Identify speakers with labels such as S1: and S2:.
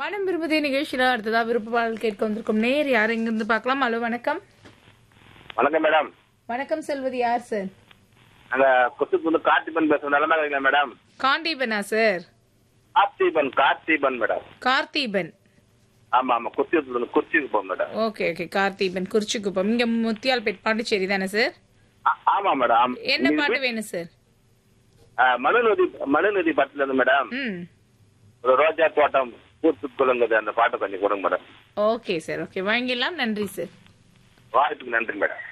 S1: மனம் விரும்புதே நிகழ்ச்சியில அடுத்ததா விருப்ப பாடல் கேட்க வந்திருக்கும் நேர் யார் இங்கிருந்து பார்க்கலாம் ஹலோ வணக்கம்
S2: வணக்கம் மேடம்
S1: வணக்கம் செல்வது யார் சார்
S2: நாங்க கொத்துப்புந்து கார்த்திபன் பேசுறோம் நல்லமா இருக்கீங்களா மேடம்
S1: காண்டீபனா சார்
S2: கார்த்திபன் கார்த்திபன் மேடம்
S1: கார்த்திபன்
S2: ஆமா ஆமா கொத்தியூர்ல குறிச்சிக்கு போகும் மேடம்
S1: ஓகே ஓகே கார்த்திபன் குறிச்சிக்குப்பம் இங்க முத்தியால்பேட் பாண்டிச்சேரி தானே சார்
S2: ஆ- ஆமா மேடம் ஆம்.
S1: என்ன பாட்டு வேணும் சார்
S2: ஆ, மனுநதி மனுநதி படத்துல இருந்து மேடம்
S1: ம்
S2: ஒரு ரோஜா தோட்டம் பூத்து குலுங்குது அந்த பாட்டை கொஞ்சம் கொடுங்க மேடம்
S1: ஓகே சார் ஓகே வாங்கிடலாம் நன்றி சார்
S2: வாய்ப்புக்கு நன்றி மேடம்